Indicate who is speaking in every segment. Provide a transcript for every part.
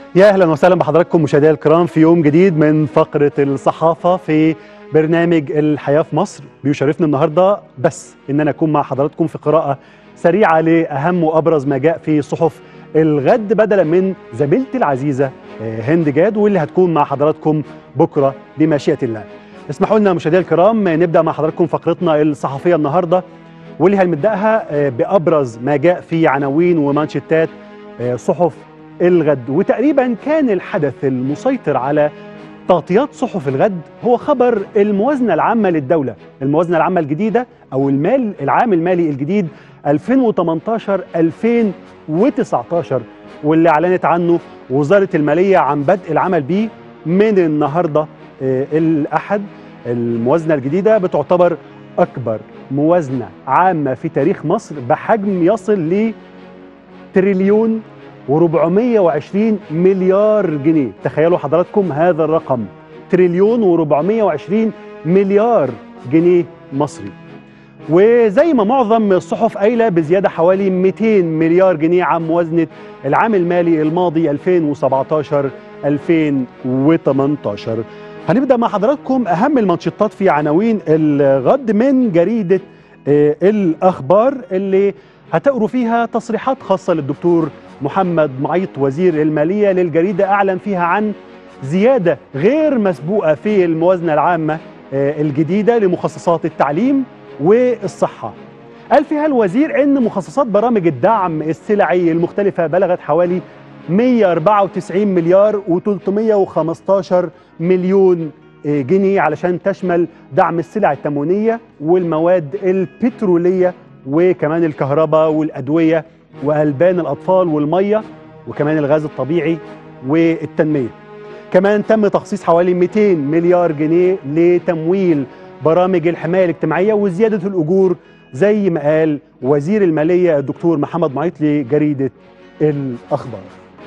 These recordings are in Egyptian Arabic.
Speaker 1: يا اهلا وسهلا بحضراتكم مشاهدينا الكرام في يوم جديد من فقره الصحافه في برنامج الحياه في مصر بيشرفني النهارده بس ان انا اكون مع حضراتكم في قراءه سريعه لاهم وابرز ما جاء في صحف الغد بدلا من زميلتي العزيزه هند جاد واللي هتكون مع حضراتكم بكره بمشيئه الله. اسمحوا لنا مشاهدينا الكرام نبدا مع حضراتكم فقرتنا الصحفيه النهارده واللي هنبداها بابرز ما جاء في عناوين ومانشيتات صحف الغد وتقريبا كان الحدث المسيطر على تغطيات صحف الغد هو خبر الموازنه العامه للدوله، الموازنه العامه الجديده او المال العام المالي الجديد 2018 2019 واللي اعلنت عنه وزاره الماليه عن بدء العمل به من النهارده الاحد الموازنه الجديده بتعتبر اكبر موازنه عامه في تاريخ مصر بحجم يصل ل تريليون و420 مليار جنيه تخيلوا حضراتكم هذا الرقم تريليون و420 مليار جنيه مصري وزي ما معظم الصحف قايله بزياده حوالي 200 مليار جنيه عن موازنه العام المالي الماضي 2017 2018 هنبدا مع حضراتكم اهم المانشيتات في عناوين الغد من جريده الاخبار اللي هتقروا فيها تصريحات خاصه للدكتور محمد معيط وزير الماليه للجريده اعلن فيها عن زياده غير مسبوقه في الموازنه العامه الجديده لمخصصات التعليم والصحه. قال فيها الوزير ان مخصصات برامج الدعم السلعي المختلفه بلغت حوالي 194 مليار و315 مليون جنيه علشان تشمل دعم السلع التموينيه والمواد البتروليه وكمان الكهرباء والادويه والبان الاطفال والميه وكمان الغاز الطبيعي والتنميه. كمان تم تخصيص حوالي 200 مليار جنيه لتمويل برامج الحمايه الاجتماعيه وزياده الاجور زي ما قال وزير الماليه الدكتور محمد معيط لجريده الاخبار.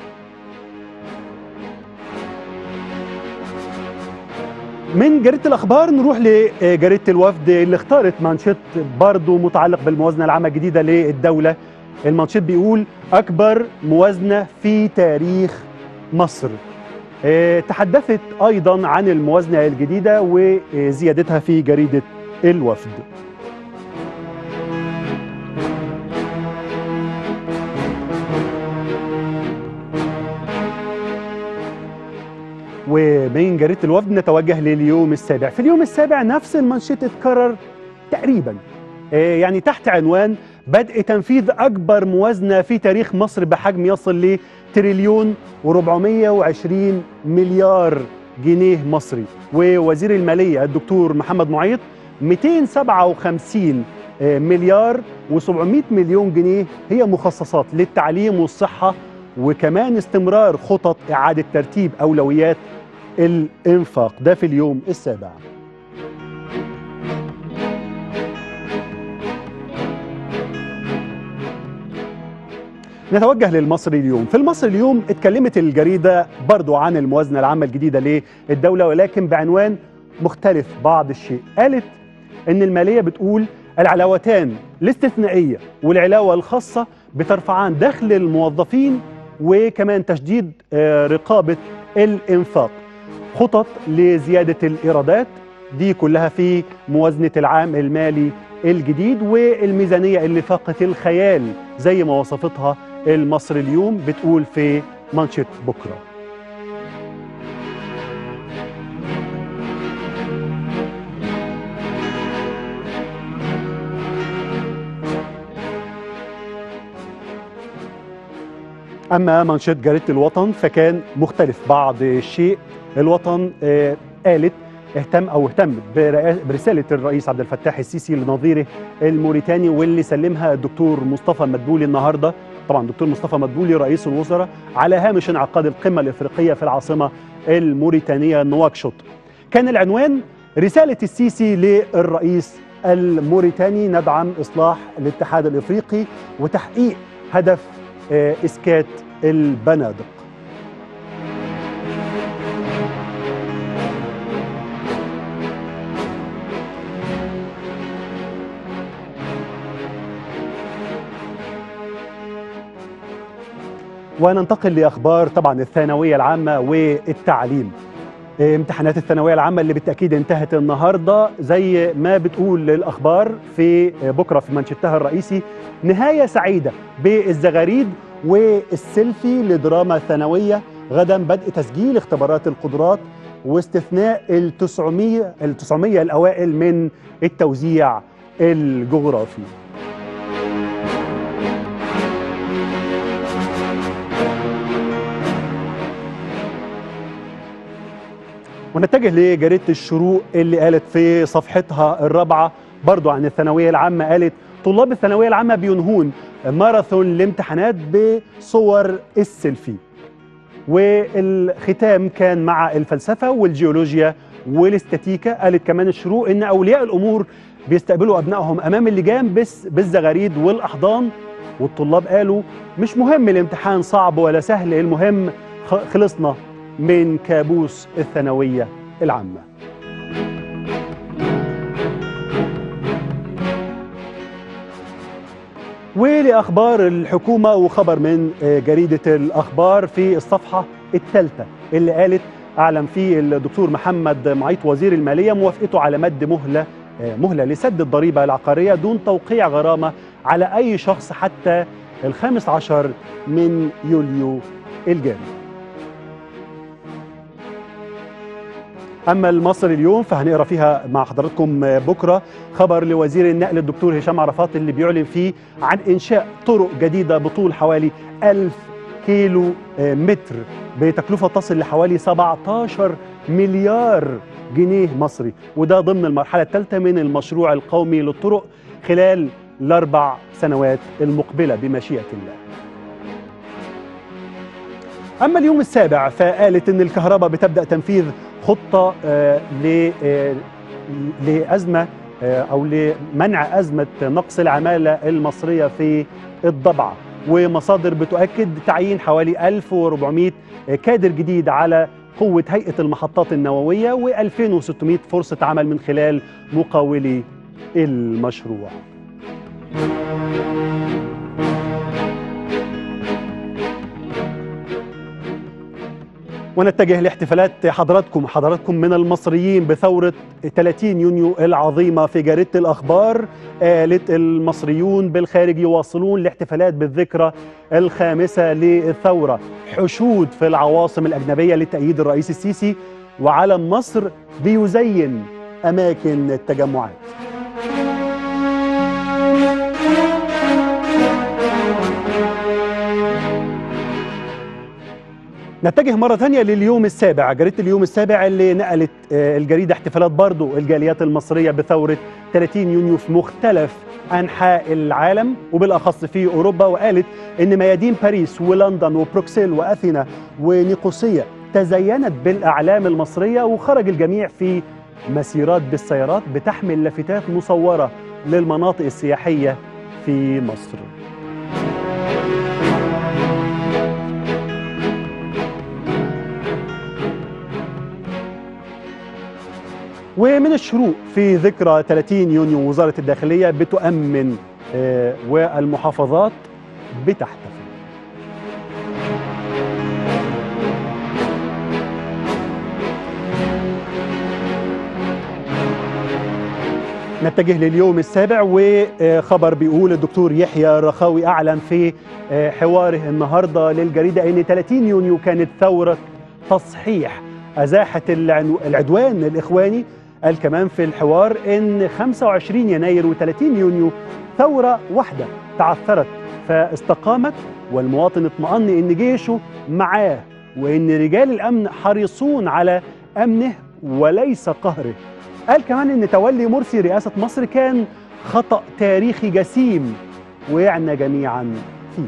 Speaker 1: من جريده الاخبار نروح لجريده الوفد اللي اختارت مانشيت برضه متعلق بالموازنه العامه الجديده للدوله المانشيت بيقول اكبر موازنه في تاريخ مصر اه تحدثت ايضا عن الموازنه الجديده وزيادتها في جريده الوفد ومن جريده الوفد نتوجه لليوم السابع في اليوم السابع نفس المانشيت اتكرر تقريبا اه يعني تحت عنوان بدء تنفيذ أكبر موازنة في تاريخ مصر بحجم يصل لتريليون و420 مليار جنيه مصري ووزير المالية الدكتور محمد معيط 257 مليار و700 مليون جنيه هي مخصصات للتعليم والصحة وكمان استمرار خطط إعادة ترتيب أولويات الإنفاق ده في اليوم السابع نتوجه للمصري اليوم في المصري اليوم اتكلمت الجريدة برضو عن الموازنة العامة الجديدة للدولة ولكن بعنوان مختلف بعض الشيء قالت ان المالية بتقول العلاوتان الاستثنائية والعلاوة الخاصة بترفعان دخل الموظفين وكمان تشديد رقابة الإنفاق خطط لزيادة الإيرادات دي كلها في موازنة العام المالي الجديد والميزانية اللي فاقت الخيال زي ما وصفتها المصري اليوم بتقول في مانشيت بكرة أما مانشيت جريدة الوطن فكان مختلف بعض الشيء الوطن آه قالت اهتم او اهتم برساله الرئيس عبد الفتاح السيسي لنظيره الموريتاني واللي سلمها الدكتور مصطفى مدبولي النهارده طبعا دكتور مصطفى مدبولي رئيس الوزراء على هامش انعقاد القمه الافريقيه في العاصمه الموريتانيه نواكشوط. كان العنوان رساله السيسي للرئيس الموريتاني ندعم اصلاح الاتحاد الافريقي وتحقيق هدف اسكات البنادق. وننتقل لاخبار طبعا الثانويه العامه والتعليم امتحانات الثانويه العامه اللي بالتاكيد انتهت النهارده زي ما بتقول الاخبار في بكره في منشدتها الرئيسي نهايه سعيده بالزغاريد والسيلفي لدراما ثانويه غدا بدء تسجيل اختبارات القدرات واستثناء ال 900 ال 900 الاوائل من التوزيع الجغرافي ونتجه لجريدة الشروق اللي قالت في صفحتها الرابعة برضو عن الثانوية العامة قالت طلاب الثانوية العامة بينهون ماراثون الامتحانات بصور السيلفي والختام كان مع الفلسفة والجيولوجيا والاستاتيكا قالت كمان الشروق ان اولياء الامور بيستقبلوا ابنائهم امام اللجان بس بالزغاريد والاحضان والطلاب قالوا مش مهم الامتحان صعب ولا سهل المهم خلصنا من كابوس الثانوية العامة ولأخبار الحكومة وخبر من جريدة الأخبار في الصفحة الثالثة اللي قالت أعلن فيه الدكتور محمد معيط وزير المالية موافقته على مد مهلة مهلة لسد الضريبة العقارية دون توقيع غرامة على أي شخص حتى الخامس عشر من يوليو الجاري اما المصري اليوم فهنقرا فيها مع حضراتكم بكره خبر لوزير النقل الدكتور هشام عرفات اللي بيعلن فيه عن انشاء طرق جديده بطول حوالي 1000 كيلو متر بتكلفه تصل لحوالي 17 مليار جنيه مصري وده ضمن المرحله الثالثه من المشروع القومي للطرق خلال الاربع سنوات المقبله بمشيئه الله. اما اليوم السابع فقالت ان الكهرباء بتبدا تنفيذ خطه آه آه لازمه آه او لمنع ازمه نقص العماله المصريه في الضبعه ومصادر بتؤكد تعيين حوالي 1400 كادر جديد على قوه هيئه المحطات النوويه و2600 فرصه عمل من خلال مقاولي المشروع. ونتجه لاحتفالات حضراتكم حضراتكم من المصريين بثورة 30 يونيو العظيمة في جريدة الأخبار قالت المصريون بالخارج يواصلون الاحتفالات بالذكرى الخامسة للثورة حشود في العواصم الأجنبية لتأييد الرئيس السيسي وعلم مصر بيزين أماكن التجمعات نتجه مرة ثانية لليوم السابع جريدة اليوم السابع اللي نقلت الجريدة احتفالات برضو الجاليات المصرية بثورة 30 يونيو في مختلف أنحاء العالم وبالأخص في أوروبا وقالت إن ميادين باريس ولندن وبروكسل وأثينا ونيقوسية تزينت بالأعلام المصرية وخرج الجميع في مسيرات بالسيارات بتحمل لافتات مصورة للمناطق السياحية في مصر ومن الشروق في ذكرى 30 يونيو وزارة الداخلية بتؤمن والمحافظات بتحتفل نتجه لليوم السابع وخبر بيقول الدكتور يحيى الرخاوي أعلن في حواره النهاردة للجريدة أن 30 يونيو كانت ثورة تصحيح أزاحت العدوان الإخواني قال كمان في الحوار ان 25 يناير و30 يونيو ثوره واحده تعثرت فاستقامت والمواطن اطمأن ان جيشه معاه وان رجال الامن حريصون على امنه وليس قهره. قال كمان ان تولي مرسي رئاسه مصر كان خطأ تاريخي جسيم وقعنا جميعا فيه.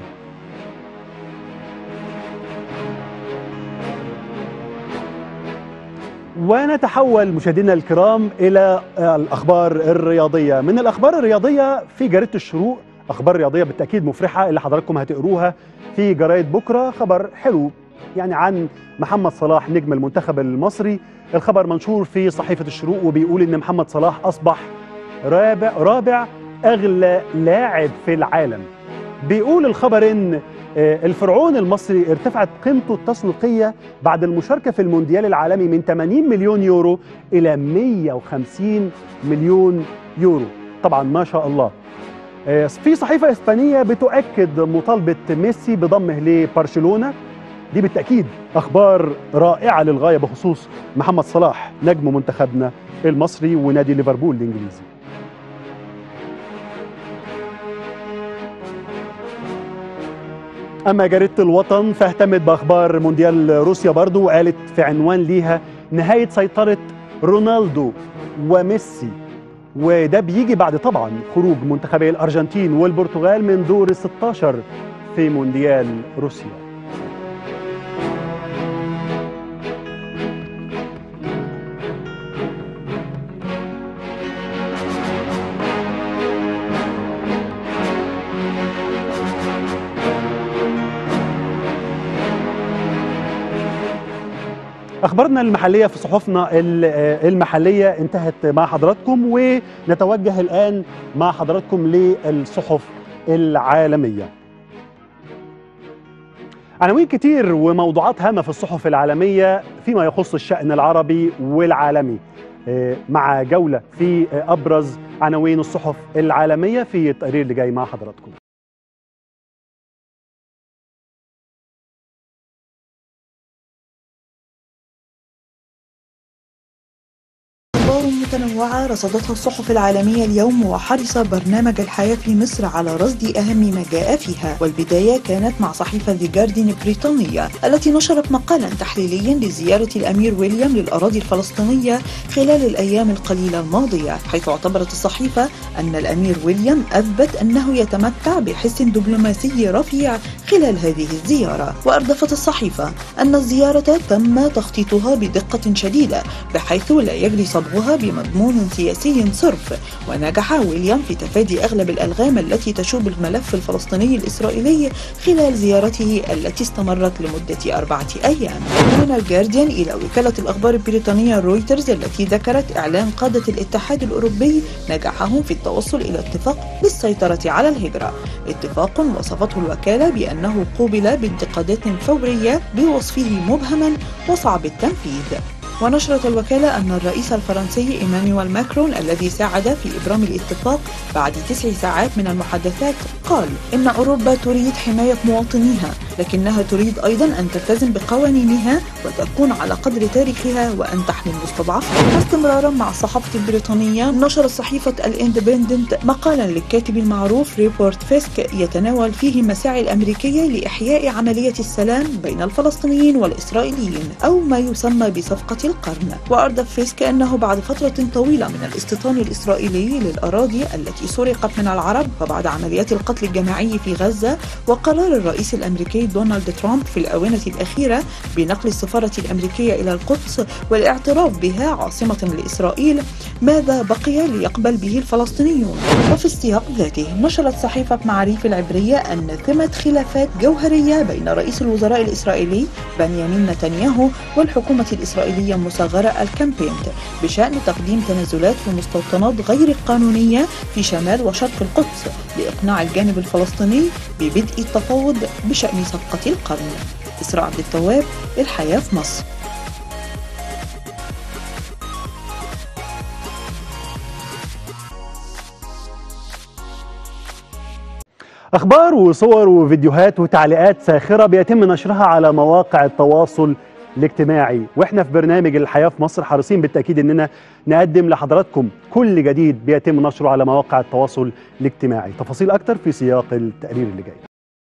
Speaker 1: ونتحول مشاهدينا الكرام الى الاخبار الرياضيه من الاخبار الرياضيه في جريده الشروق اخبار رياضيه بالتاكيد مفرحه اللي حضراتكم هتقروها في جرايد بكره خبر حلو يعني عن محمد صلاح نجم المنتخب المصري الخبر منشور في صحيفه الشروق وبيقول ان محمد صلاح اصبح رابع رابع اغلى لاعب في العالم بيقول الخبر ان آه، الفرعون المصري ارتفعت قيمته التسويقية بعد المشاركة في المونديال العالمي من 80 مليون يورو إلى 150 مليون يورو طبعا ما شاء الله آه، في صحيفة إسبانية بتؤكد مطالبة ميسي بضمه لبرشلونة دي بالتأكيد أخبار رائعة للغاية بخصوص محمد صلاح نجم منتخبنا المصري ونادي ليفربول الإنجليزي أما جريدة الوطن فاهتمت بأخبار مونديال روسيا برضو وقالت في عنوان ليها نهاية سيطرة رونالدو وميسي وده بيجي بعد طبعا خروج منتخبي الأرجنتين والبرتغال من دور ال 16 في مونديال روسيا اخبارنا المحليه في صحفنا المحليه انتهت مع حضراتكم ونتوجه الان مع حضراتكم للصحف العالميه عناوين كتير وموضوعات هامه في الصحف العالميه فيما يخص الشان العربي والعالمي مع جوله في ابرز عناوين الصحف العالميه في التقرير اللي جاي مع حضراتكم
Speaker 2: متنوعة رصدتها الصحف العالمية اليوم وحرص برنامج الحياة في مصر على رصد أهم ما جاء فيها والبداية كانت مع صحيفة ذا جاردين البريطانية التي نشرت مقالا تحليليا لزيارة الأمير ويليام للأراضي الفلسطينية خلال الأيام القليلة الماضية حيث اعتبرت الصحيفة أن الأمير ويليام أثبت أنه يتمتع بحس دبلوماسي رفيع خلال هذه الزيارة وأردفت الصحيفة أن الزيارة تم تخطيطها بدقة شديدة بحيث لا يجري صبغها بمضمون سياسي صرف ونجح ويليام في تفادي أغلب الألغام التي تشوب الملف الفلسطيني الإسرائيلي خلال زيارته التي استمرت لمدة أربعة أيام من الجارديان إلى وكالة الأخبار البريطانية رويترز التي ذكرت إعلان قادة الاتحاد الأوروبي نجاحهم في التوصل إلى اتفاق للسيطرة على الهجرة اتفاق وصفته الوكالة بأنه قوبل بانتقادات فورية بوصفه مبهما وصعب التنفيذ ونشرت الوكالة أن الرئيس الفرنسي إيمانويل ماكرون الذي ساعد في إبرام الاتفاق بعد تسع ساعات من المحادثات قال إن أوروبا تريد حماية مواطنيها لكنها تريد أيضا أن تلتزم بقوانينها وتكون على قدر تاريخها وأن تحمي المستضعفين واستمرارا مع الصحافة البريطانية نشرت صحيفة الاندبندنت مقالا للكاتب المعروف ريبورت فيسك يتناول فيه المساعي الأمريكية لإحياء عملية السلام بين الفلسطينيين والإسرائيليين أو ما يسمى بصفقة القرن وأردف فيسك أنه بعد فترة طويلة من الاستيطان الإسرائيلي للأراضي التي سرقت من العرب وبعد عمليات القتل الجماعي في غزة وقرار الرئيس الأمريكي دونالد ترامب في الآونة الأخيرة بنقل السفارة الأمريكية إلى القدس والاعتراف بها عاصمة لإسرائيل ماذا بقي ليقبل به الفلسطينيون وفي السياق ذاته نشرت صحيفة معاريف العبرية أن ثمة خلافات جوهرية بين رئيس الوزراء الإسرائيلي بنيامين نتنياهو والحكومة الإسرائيلية المصغرة الكامبينت بشأن تقديم تنازلات في مستوطنات غير قانونية في شمال وشرق القدس لإقناع الجانب الفلسطيني ببدء التفاوض بشأن صفقة القرن إسراء عبد التواب الحياة في مصر
Speaker 1: اخبار وصور وفيديوهات وتعليقات ساخره بيتم نشرها على مواقع التواصل الاجتماعي واحنا في برنامج الحياه في مصر حريصين بالتاكيد اننا نقدم لحضراتكم كل جديد بيتم نشره على مواقع التواصل الاجتماعي تفاصيل اكتر في سياق التقرير اللي جاي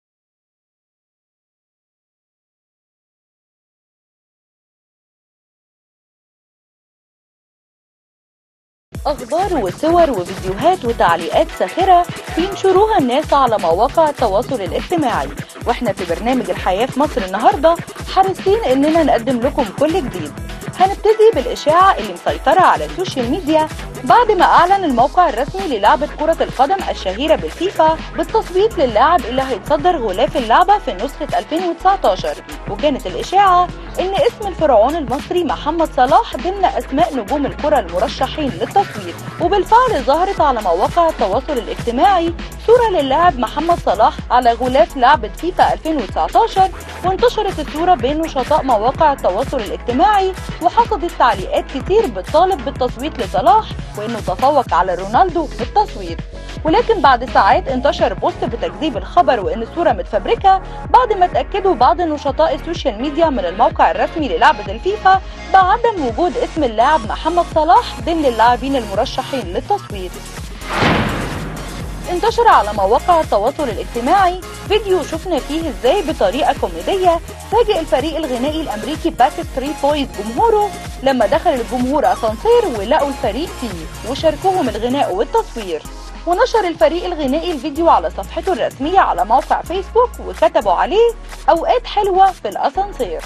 Speaker 3: أخبار وصور وفيديوهات وتعليقات ساخرة بينشروها الناس على مواقع التواصل الاجتماعي واحنا في برنامج الحياة في مصر النهاردة حريصين اننا نقدم لكم كل جديد هنبتدي بالإشاعة اللي مسيطرة على السوشيال ميديا بعد ما أعلن الموقع الرسمي للعبة كرة القدم الشهيرة بالفيفا بالتصويت للاعب اللي هيتصدر غلاف اللعبة في نسخة 2019 وكانت الإشاعة إن اسم الفرعون المصري محمد صلاح ضمن أسماء نجوم الكرة المرشحين للتصويت وبالفعل ظهرت على مواقع التواصل الاجتماعي صورة للاعب محمد صلاح على غلاف لعبة فيفا 2019 وانتشرت الصورة بين نشطاء مواقع التواصل الاجتماعي وحصدت تعليقات كتير بتطالب بالتصويت لصلاح وإنه تفوق على رونالدو بالتصويت ولكن بعد ساعات انتشر بوست بتكذيب الخبر وان الصوره متفبركه بعد ما اتاكدوا بعض نشطاء السوشيال ميديا من الموقع الرسمي للعبه الفيفا بعدم وجود اسم اللاعب محمد صلاح ضمن اللاعبين المرشحين للتصويت انتشر على مواقع التواصل الاجتماعي فيديو شفنا فيه ازاي بطريقه كوميديه فاجئ الفريق الغنائي الامريكي باك ستريت بويز جمهوره لما دخل الجمهور اسانسير ولقوا الفريق فيه وشاركوهم الغناء والتصوير ونشر الفريق الغنائي الفيديو على صفحته الرسمية على موقع فيسبوك وكتبوا عليه أوقات حلوة في الأسانسير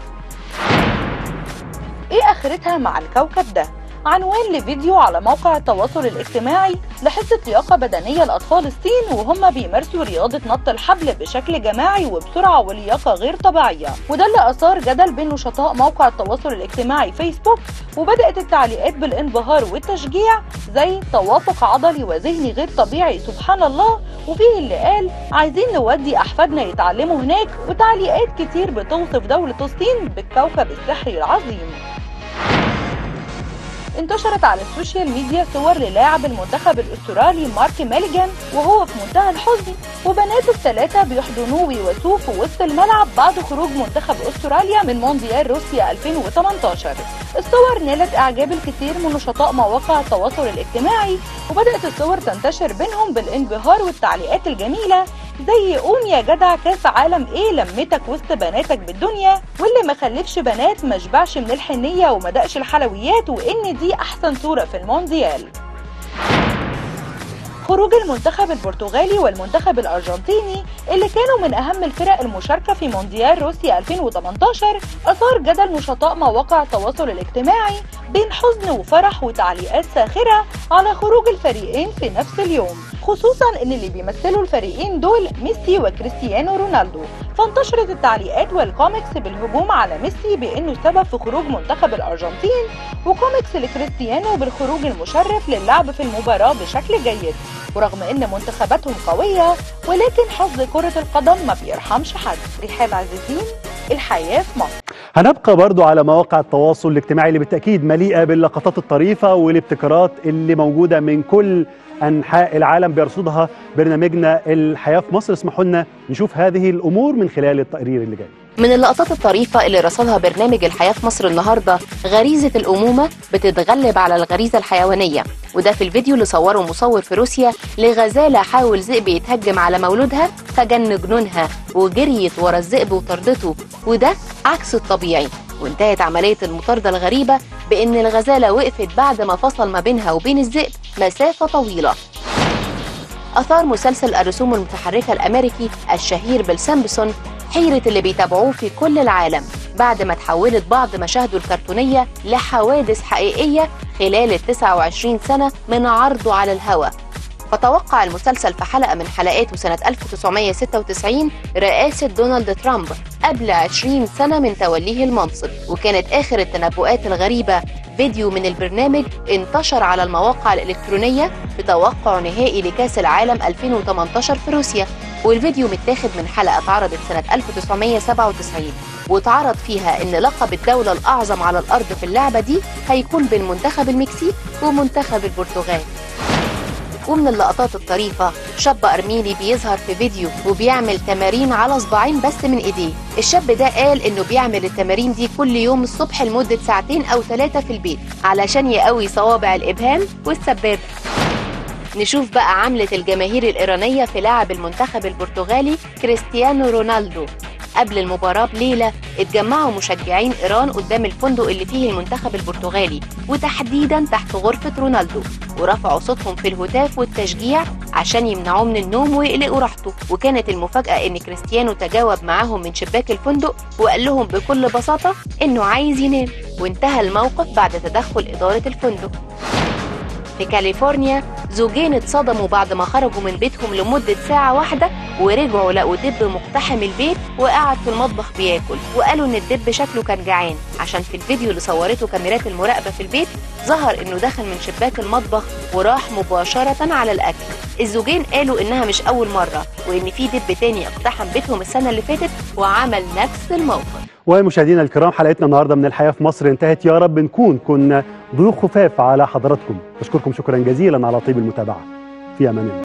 Speaker 3: إيه آخرتها مع الكوكب ده؟ عنوان لفيديو على موقع التواصل الاجتماعي لحصة لياقة بدنية لأطفال الصين وهم بيمارسوا رياضة نط الحبل بشكل جماعي وبسرعة ولياقة غير طبيعية وده اللي أثار جدل بين نشطاء موقع التواصل الاجتماعي فيسبوك وبدأت التعليقات بالانبهار والتشجيع زي توافق عضلي وذهني غير طبيعي سبحان الله وفيه اللي قال عايزين نودي أحفادنا يتعلموا هناك وتعليقات كتير بتوصف دولة الصين بالكوكب السحري العظيم انتشرت على السوشيال ميديا صور للاعب المنتخب الاسترالي مارك ميليجان وهو في منتهى الحزن وبناته الثلاثة بيحضنوه ويواسوه في وسط الملعب بعد خروج منتخب استراليا من مونديال روسيا 2018 الصور نالت اعجاب الكثير من نشطاء مواقع التواصل الاجتماعي وبدأت الصور تنتشر بينهم بالانبهار والتعليقات الجميلة زي قوم يا جدع كاس عالم ايه لمتك وسط بناتك بالدنيا واللي ما خلفش بنات ما شبعش من الحنيه وما دقش الحلويات وان دي احسن صوره في المونديال خروج المنتخب البرتغالي والمنتخب الارجنتيني اللي كانوا من اهم الفرق المشاركه في مونديال روسيا 2018 اثار جدل نشطاء مواقع التواصل الاجتماعي بين حزن وفرح وتعليقات ساخره على خروج الفريقين في نفس اليوم خصوصا ان اللي بيمثلوا الفريقين دول ميسي وكريستيانو رونالدو فانتشرت التعليقات والكوميكس بالهجوم على ميسي بانه سبب في خروج منتخب الارجنتين وكوميكس لكريستيانو بالخروج المشرف للعب في المباراه بشكل جيد ورغم ان منتخباتهم قويه ولكن حظ كره القدم ما بيرحمش حد رحاب عزيزين الحياه في مصر
Speaker 1: هنبقى برضو على مواقع التواصل الاجتماعي اللي بالتأكيد مليئة باللقطات الطريفة والابتكارات اللي موجودة من كل أنحاء العالم بيرصدها برنامجنا الحياة في مصر اسمحوا لنا نشوف هذه الأمور من خلال التقرير اللي جاي
Speaker 4: من اللقطات الطريفة اللي رصدها برنامج الحياة في مصر النهاردة غريزة الأمومة بتتغلب على الغريزة الحيوانية وده في الفيديو اللي صوره مصور في روسيا لغزالة حاول ذئب يتهجم على مولودها فجن جنونها وجريت ورا الذئب وطردته وده عكس الطبيعي وانتهت عملية المطاردة الغريبة بإن الغزالة وقفت بعد ما فصل ما بينها وبين الذئب مسافة طويلة أثار مسلسل الرسوم المتحركة الأمريكي الشهير بالسامبسون حيرة اللي بيتابعوه في كل العالم بعد ما تحولت بعض مشاهده الكرتونية لحوادث حقيقية خلال ال 29 سنة من عرضه على الهواء فتوقع المسلسل في حلقة من حلقاته سنة 1996 رئاسة دونالد ترامب قبل 20 سنة من توليه المنصب وكانت آخر التنبؤات الغريبة فيديو من البرنامج انتشر على المواقع الإلكترونية بتوقع نهائي لكأس العالم 2018 في روسيا والفيديو متاخد من حلقة اتعرضت سنة 1997 واتعرض فيها ان لقب الدولة الأعظم على الأرض في اللعبة دي هيكون بين منتخب المكسيك ومنتخب البرتغال ومن اللقطات الطريفة شاب أرميني بيظهر في فيديو وبيعمل تمارين على صباعين بس من إيديه الشاب ده قال إنه بيعمل التمارين دي كل يوم الصبح لمدة ساعتين أو ثلاثة في البيت علشان يقوي صوابع الإبهام والسبابة نشوف بقى عملة الجماهير الإيرانية في لاعب المنتخب البرتغالي كريستيانو رونالدو قبل المباراة بليلة اتجمعوا مشجعين إيران قدام الفندق اللي فيه المنتخب البرتغالي وتحديدا تحت غرفة رونالدو ورفعوا صوتهم في الهتاف والتشجيع عشان يمنعوه من النوم ويقلقوا راحته وكانت المفاجأة إن كريستيانو تجاوب معاهم من شباك الفندق وقال لهم بكل بساطة إنه عايز ينام وانتهى الموقف بعد تدخل إدارة الفندق في كاليفورنيا زوجين اتصدموا بعد ما خرجوا من بيتهم لمدة ساعة واحدة ورجعوا لقوا دب مقتحم البيت وقعد في المطبخ بياكل وقالوا ان الدب شكله كان جعان عشان في الفيديو اللي صورته كاميرات المراقبة في البيت ظهر انه دخل من شباك المطبخ وراح مباشرة على الاكل الزوجين قالوا انها مش اول مرة وان في دب تاني اقتحم بيتهم السنة اللي فاتت وعمل نفس الموقف
Speaker 1: ومشاهدينا الكرام حلقتنا النهارده من الحياه في مصر انتهت يا رب نكون كنا ضيوف خفاف على حضراتكم بشكركم شكرا جزيلا على طيب المتابعه في امان الله